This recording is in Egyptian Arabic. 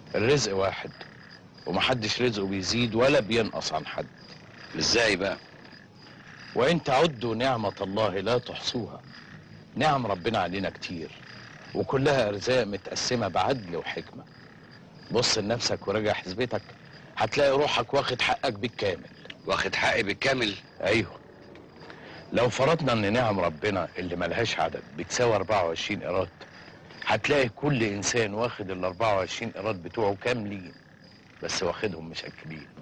الرزق واحد ومحدش رزقه بيزيد ولا بينقص عن حد ازاي بقى وإن تعدوا نعمة الله لا تحصوها نعم ربنا علينا كتير وكلها أرزاق متقسمة بعدل وحكمة بص لنفسك وراجع حسبتك هتلاقي روحك واخد حقك بالكامل واخد حقي بالكامل أيوه لو فرضنا إن نعم ربنا اللي ملهاش عدد بتساوي 24 إيراد هتلاقي كل إنسان واخد ال 24 إيراد بتوعه كاملين بس واخدهم مشكلين